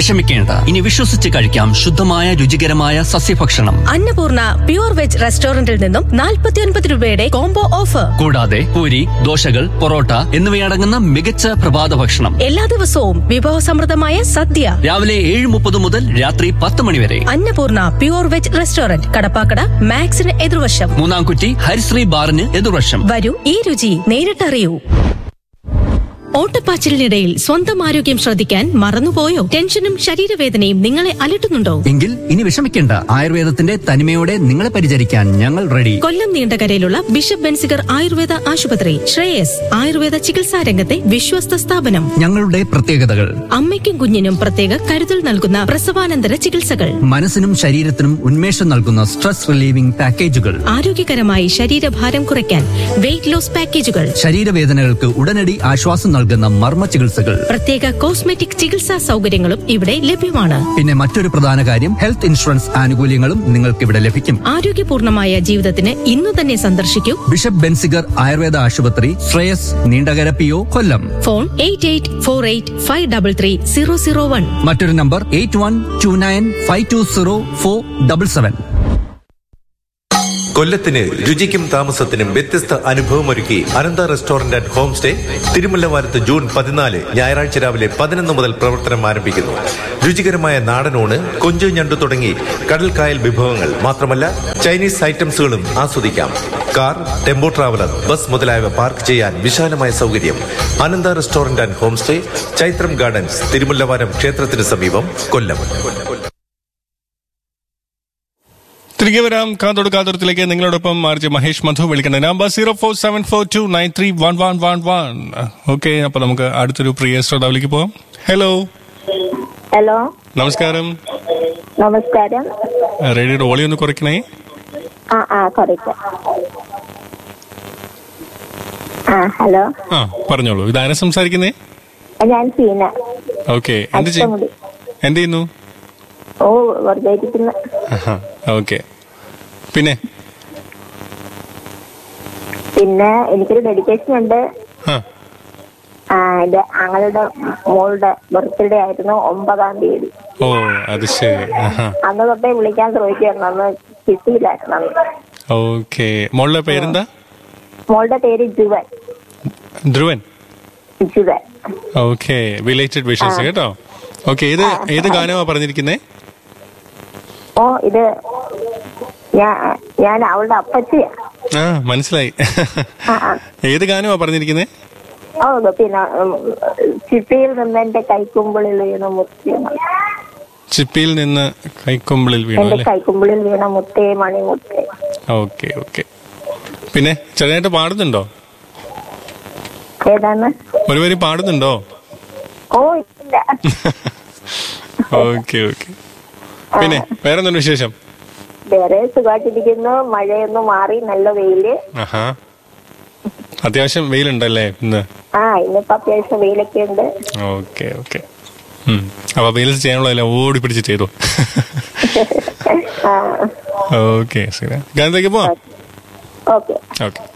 വിഷമിക്കേണ്ട ഇനി വിശ്വസിച്ച് കഴിക്കാം ശുദ്ധമായ രുചികരമായ സസ്യഭക്ഷണം അന്നപൂർണ പ്യൂർ വെജ് റെസ്റ്റോറന്റിൽ നിന്നും 49 രൂപയുടെ കോംബോ ഓഫർ കൂടാതെ പൂരി ദോശകൾ പൊറോട്ട എന്നിവയടങ്ങുന്ന മികച്ച പ്രഭാത ഭക്ഷണം എല്ലാ ദിവസവും വിഭവസമൃദ്ധമായ സദ്യ രാവിലെ ഏഴ് മുപ്പത് മുതൽ രാത്രി പത്ത് മണി വരെ Annapoorna pure veg restaurant Kadappakada മാക്സിന് എതിർവശം മൂന്നാംകുറ്റി ഹരിശ്രീ ബാറിന് എതിർവശം വരൂ ഈ രുചി നേരിട്ടറിയൂ ഓട്ടപ്പാച്ചിലിനിടയിൽ സ്വന്തം ആരോഗ്യം ശ്രദ്ധിക്കാൻ മറന്നുപോയോ ടെൻഷനും ശരീരവേദനയും നിങ്ങളെ അലട്ടുന്നുണ്ടോ എങ്കിൽ ഇനി വിഷമിക്കേണ്ട ആയുർവേദത്തിന്റെ തനിമയോടെ നിങ്ങളെ പരിചരിക്കാൻ ഞങ്ങൾ റെഡി കൊല്ലം നീണ്ടകരയിലുള്ള ബിഷപ്പ് ബെൻസിഗർ ആയുർവേദ ആശുപത്രി ശ്രേയസ് ആയുർവേദ ചികിത്സാ രംഗത്തെ വിശ്വസ്ത സ്ഥാപനം ഞങ്ങളുടെ പ്രത്യേകതകൾ അമ്മയ്ക്കും കുഞ്ഞിനും പ്രത്യേക കരുതൽ നൽകുന്ന പ്രസവാനന്തര ചികിത്സകൾ മനസ്സിനും ശരീരത്തിനും ഉന്മേഷം നൽകുന്ന സ്ട്രെസ് റിലീവിംഗ് പാക്കേജുകൾ ആരോഗ്യകരമായി ശരീരഭാരം കുറയ്ക്കാൻ വെയിറ്റ് ലോസ് പാക്കേജുകൾ ശരീരവേദനകൾക്ക് ഉടനടി ആശ്വാസം നൽകുന്ന മർമ്മ ചികിത്സകൾ പ്രത്യേക കോസ്മെറ്റിക് ചികിത്സാ സൗകര്യങ്ങളും ഇവിടെ ലഭ്യമാണ് പിന്നെ മറ്റൊരു പ്രധാന കാര്യം ഹെൽത്ത് ഇൻഷുറൻസ് ആനുകൂല്യങ്ങളും നിങ്ങൾക്ക് ഇവിടെ ലഭിക്കും ആരോഗ്യപൂർണമായ ജീവിതത്തിന് ഇന്നു തന്നെ സന്ദർശിക്കൂ ബിഷപ്പ് ബെൻസിഗർ ആയുർവേദ ആശുപത്രി Sreyas Neendakara P O Kollam phone eight eight four eight five double three zero zero one മറ്റൊരു number eight one two nine five two zero four double seven കൊല്ലത്തിന് രുചിക്കും താമസത്തിനും വ്യത്യസ്ത അനുഭവമൊരുക്കി Anantha restaurant and home stay തിരുമുല്ലവാരത്ത് ജൂൺ പതിനാല് ഞായറാഴ്ച രാവിലെ പതിനൊന്ന് മുതൽ പ്രവർത്തനം ആരംഭിക്കുന്നു രുചികരമായ നാടനൂണ് കൊഞ്ച് ഞണ്ടു തുടങ്ങി കടൽക്കായൽ വിഭവങ്ങൾ മാത്രമല്ല ചൈനീസ് ഐറ്റംസുകളും ആസ്വദിക്കാം കാർ ടെമ്പോ ട്രാവലർ ബസ് മുതലായവ പാർക്ക് ചെയ്യാൻ വിശാലമായ സൗകര്യം Anantha restaurant and home stay Chaithram gardens Thirumullavaram ക്ഷേത്രത്തിന് സമീപം കൊല്ലം തിരികെ വരാം കാതോട് കാതോരത്തിലേക്ക് നിങ്ങളോടൊപ്പം ആർജെ മഹേഷ് മധു വിളിക്കേണ്ട number zero four seven four two nine three one one one one okay അപ്പൊ നമുക്ക് അടുത്തൊരു പ്രിയ ശ്രോതാവിലേക്ക് പോവാം ഹലോ ഹലോ നമസ്കാരം നമസ്കാരം റേഡിയോയുടെ ഓളി ഒന്ന് കുറയ്ക്കണേ ആ ആ കുറയ്ക്കാം ആ ഹലോ ആ പറഞ്ഞോളൂ ഇതാരാ സംസാരിക്കുന്നേ ഞാൻ സീന ഓക്കെ എന്ത് ചെയ്യും അഷ്ടമുടി എന്ത് ചെയ്യുന്നു ഓ വെറുതെ ഇരിക്കുന്ന ഓക്കെ പിന്നെ പിന്നെ എനിക്കൊരു ഡെഡിക്കേഷൻ ഉണ്ട് ആ ആ ഇത് ഞങ്ങളുടെ മോളുടെ ബർത്ത്ഡേ ആയിരുന്നു ഒമ്പതാം തീയതി ഓ അത് ശരി ആഹാ അന്ന് തൊട്ടേ വിളിക്കാൻ ശ്രമിക്കുകയായിരുന്നു അന്ന് കിട്ടിയില്ലായിരുന്നു അന്ന് ഓക്കെ മോളുടെ പേരെന്താ മോളുടെ പേര് Juvan Dhruvan Juvan okay related wishes കേട്ടോ ഓക്കെ ഏത് ഏത് ഗാനമാ പറഞ്ഞിരിക്കുന്നേ ഓ ഇത് ഞാൻ ഞാൻ അവളുടെ അപ്പച്ചിയാ ആ മനസ്സിലായി ആ ആ ഏത് ഗാനമാ പറഞ്ഞിരിക്കുന്നേ ഓ പിന്നെ ഉം, ചിപ്പിയിൽ നിന്ന് എന്റെ കൈക്കുമ്പിളിൽ വീണ മുത്തി ചിപ്പിയിൽ നിന്ന് കൈക്കൊമ്പിളിൽ വീണു എന്റെ അല്ലേ കൈക്കുമ്പിളിൽ വീണ മുത്തേ മണിമുത്തേ ഓക്കെ ഓക്കെ പിന്നെ ചെറുതായിട്ട് പാടുന്നുണ്ടോ ഏതാണ് ഒരു വരി പാടുന്നുണ്ടോ ഓ ഇല്ല ഓക്കെ ഓക്കെ പിന്നെ വേറെന്താണ് വിശേഷം വേറെ സുഖമായിട്ടിരിക്കുന്നു മഴയൊന്ന് മാറി നല്ല വെയില് ആഹാ അത്യാവശ്യം വെയിലുണ്ടല്ലേ ഇന്ന് ആ ഇന്നിപ്പോ അത്യാവശ്യം വെയിലൊക്കെ ഉണ്ട് ഓക്കെ ഓക്കെ അപ്പൊ വെയിൽ ചെയ്യാനുള്ളതല്ല ഓടി പിടിച്ച് ചെയ്തു ആ ഓക്കെ ശരി ഗാനത്തേക്ക് പോവാം ഓക്കെ ഓക്കെ